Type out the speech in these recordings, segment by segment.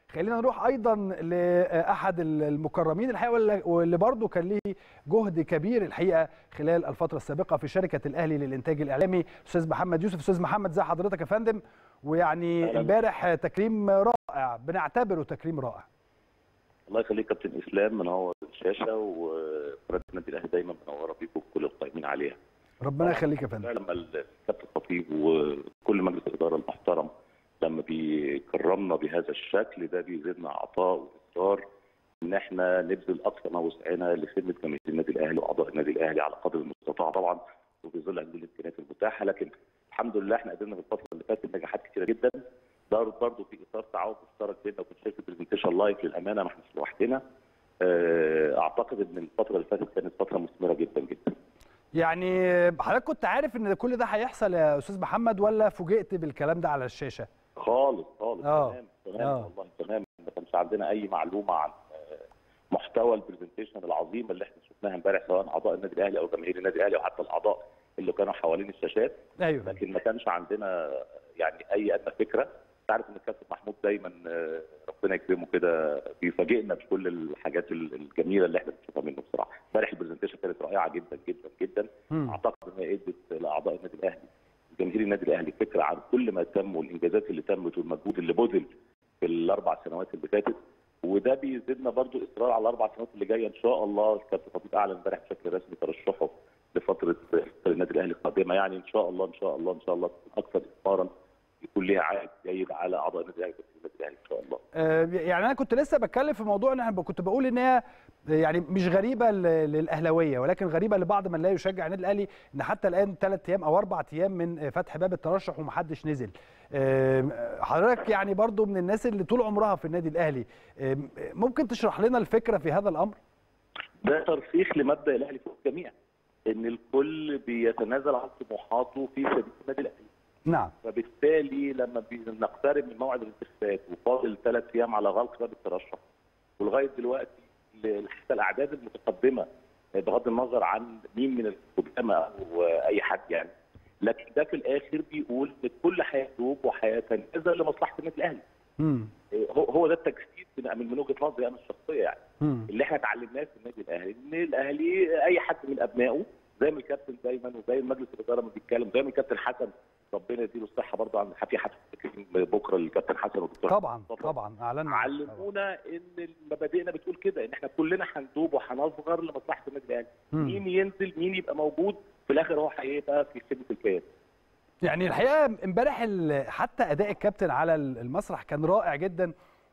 خلينا نروح ايضا لاحد المكرمين الحقيقه واللي برضه كان ليه جهد كبير الحقيقه خلال الفتره السابقه في شركه الاهلي للانتاج الاعلامي استاذ محمد يوسف استاذ محمد ازي حضرتك يا فندم ويعني امبارح تكريم رائع بنعتبره تكريم رائع الله يخليك كابتن اسلام منور الشاشه وقناه النادي الاهلي دايما منوره بيكم كل القائمين عليها ربنا يخليك يا فندم لما الكابتن الخطيب وكل مجلس الاداره المحترم لما بيكرمنا بهذا الشكل ده بيزيدنا عطاء واصرار ان احنا نبذل اقصى ما وسعنا لخدمه جماهير النادي الاهلي واعضاء النادي الاهلي على قدر المستطاع طبعا وفي ظل هذه الامكانيات المتاحه لكن الحمد لله احنا قدرنا في الفتره اللي فاتت نجاحات كثيره جدا ده برضه في اطار تعاون مشترك بيننا وبين شركه برزنتيشن لايف للامانه ما احناش لوحدنا اعتقد ان الفتره اللي فاتت كانت فتره مثمره جدا جدا يعني حضرتك كنت عارف ان كل ده هيحصل يا استاذ محمد ولا فوجئت بالكلام ده على الشاشه؟ خالص خالص آه. تمام تمام آه. والله تمام ما كانش عندنا اي معلومه عن محتوى البرزنتيشن العظيمه اللي احنا شفناها امبارح سواء اعضاء النادي الاهلي او جماهير النادي الاهلي وحتى الاعضاء اللي كانوا حوالين الشاشات ايوه لكن ما كانش عندنا يعني اي ادنى فكره تعرف ان الكابتن محمود دايما آه، ربنا يكرمه كده بيفاجئنا بكل الحاجات الجميله اللي احنا بنشوفها منه بصراحه امبارح البرزنتيشن كانت رائعه جدا جدا جدا مم. اعتقد ان هي ادت لاعضاء النادي الاهلي جماهير النادي الاهلي فكره عن كل ما تم والانجازات اللي تمت والمجهود اللي بذل في الاربع سنوات اللي فاتت وده بيزيدنا برضو اصرار على الاربع سنوات اللي جايه ان شاء الله الكابتن خطيب اعلن امبارح بشكل رسمي ترشحه لفتره النادي الاهلي القادمه يعني ان شاء الله ان شاء الله ان شاء الله تكون اكثر اثمارا يكون ليها عائد جيد على اعضاء النادي الاهلي والنادي الاهلي ان شاء الله. آه، يعني انا كنت لسه بتكلم في موضوع ان انا كنت بقول ان هي يعني مش غريبه ل- للاهلاويه ولكن غريبه لبعض من لا يشجع النادي الاهلي ان حتى الان ثلاث ايام او اربع ايام من فتح باب الترشح ومحدش نزل. آه، حضرتك يعني برضو من الناس اللي طول عمرها في النادي الاهلي آه، ممكن تشرح لنا الفكره في هذا الامر؟ ده ترسيخ لمبدا الاهلي فوق الجميع ان الكل بيتنازل عن طموحاته في سبيل النادي الاهلي. نعم فبالتالي لما بنقترب من موعد الانتخابات وفاضل ثلاث ايام على غلق باب الترشح ولغايه دلوقتي ل- حتى الاعداد المتقدمه بغض النظر عن مين من القدامى او اي حد يعني لكن ده في الاخر بيقول ان الكل هيتوب وهيتنازل لمصلحه النادي الاهلي مم. هو هو ده التجسيد من من وجهه نظري انا الشخصيه يعني مم. اللي احنا اتعلمناه في النادي الاهلي ان الاهلي اي حد من ابنائه زي ما الكابتن دايما وزي مجلس الاداره ما بيتكلم زي ما الكابتن حسن ربنا يديله الصحه برضه عن في حفل تكريم بكره للكابتن حسن والدكتور طبعا مصطفى. طبعا اعلنا عنه. طبعاً. علمونا ان مبادئنا بتقول كده ان احنا كلنا هندوب وهنصغر لمصلحه النادي الاهلي مم. مين ينزل مين يبقى موجود في الاخر هو هيبقى في خدمه الكيان يعني الحقيقه امبارح ال- حتى اداء الكابتن على المسرح كان رائع جدا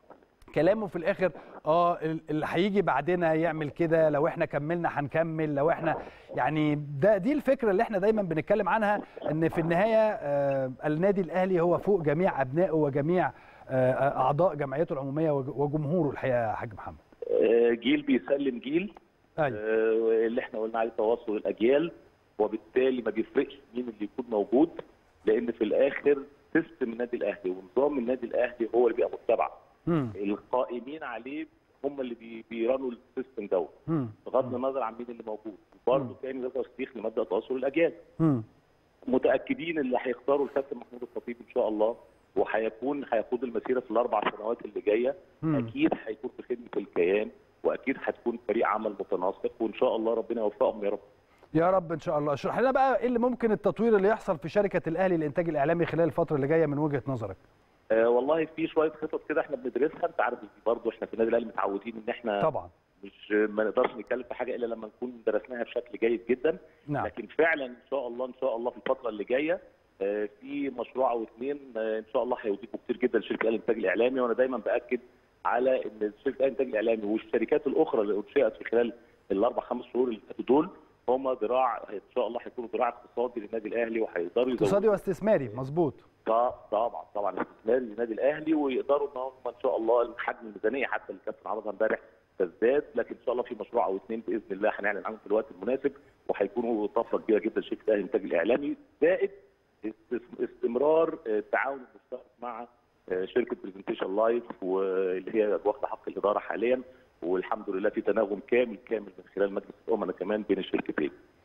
كلامه في الاخر اه ال- اللي هيجي بعدنا يعمل كده لو احنا كملنا هنكمل لو احنا يعني ده دي الفكره اللي احنا دايما بنتكلم عنها ان في النهايه آه النادي الاهلي هو فوق جميع ابنائه وجميع آه اعضاء جمعيته العموميه وج- وجمهوره الحقيقه يا حاج محمد آه، جيل بيسلم جيل ايوه آه، اللي احنا قلنا عليه تواصل الاجيال وبالتالي ما بيفرقش مين اللي يكون موجود لان في الاخر سيستم النادي الاهلي ونظام النادي الاهلي هو اللي بيبقى متبع مم. القائمين عليه هم اللي بي- بيرانوا السيستم دوت مم. بغض النظر عن مين اللي موجود برضه تاني ده ترسيخ لمبدا تواصل الاجيال مم. متاكدين اللي هيختاروا الكابتن محمود الخطيب ان شاء الله وهيكون هيقود المسيره في الاربع سنوات اللي جايه مم. اكيد هيكون في خدمه الكيان واكيد هتكون فريق عمل متناسق وان شاء الله ربنا يوفقهم يا رب يا رب ان شاء الله اشرح لنا بقى ايه اللي ممكن التطوير اللي يحصل في شركه الاهلي للانتاج الاعلامي خلال الفتره اللي جايه من وجهه نظرك آه والله في شويه خطط كده احنا بندرسها انت عارف برضه احنا في النادي الاهلي متعودين ان احنا طبعا مش ما نقدرش نتكلم في حاجه الا لما نكون درسناها بشكل جيد جدا نعم لكن فعلا ان شاء الله ان شاء الله في الفتره اللي جايه آه، في مشروع او اثنين آه، ان شاء الله هيضيفوا كتير جدا لشركه الانتاج الاعلامي وانا دايما باكد على ان شركه الانتاج الاعلامي والشركات الاخرى اللي انشئت في خلال الاربع خمس شهور اللي فاتوا دول هم ذراع ان شاء الله هيكونوا ذراع اقتصادي للنادي الاهلي وهيقدروا اقتصادي يزودوا واستثماري مظبوط ط- طبعا طبعا استثماري للنادي الاهلي ويقدروا ان هم ان شاء الله حجم الميزانيه حتى اللي الكابتن عرضها امبارح تزداد لكن ان شاء الله في مشروع او اثنين باذن الله هنعلن عنهم في الوقت المناسب وهيكونوا طفره كبيره جدا لشركه الاهلي الانتاج الاعلامي زائد است- استمرار آه، التعاون المشترك مع آه، شركه برزنتيشن لايف واللي هي واخده حق الاداره حاليا والحمد لله في تناغم كامل كامل من خلال مجلس الامناء كمان بين الشركتين.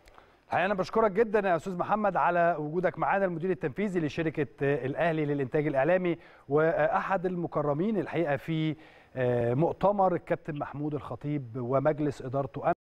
الحقيقه انا بشكرك جدا يا استاذ محمد على وجودك معانا المدير التنفيذي لشركه الاهلي للانتاج الاعلامي واحد المكرمين الحقيقه في مؤتمر الكابتن محمود الخطيب ومجلس ادارته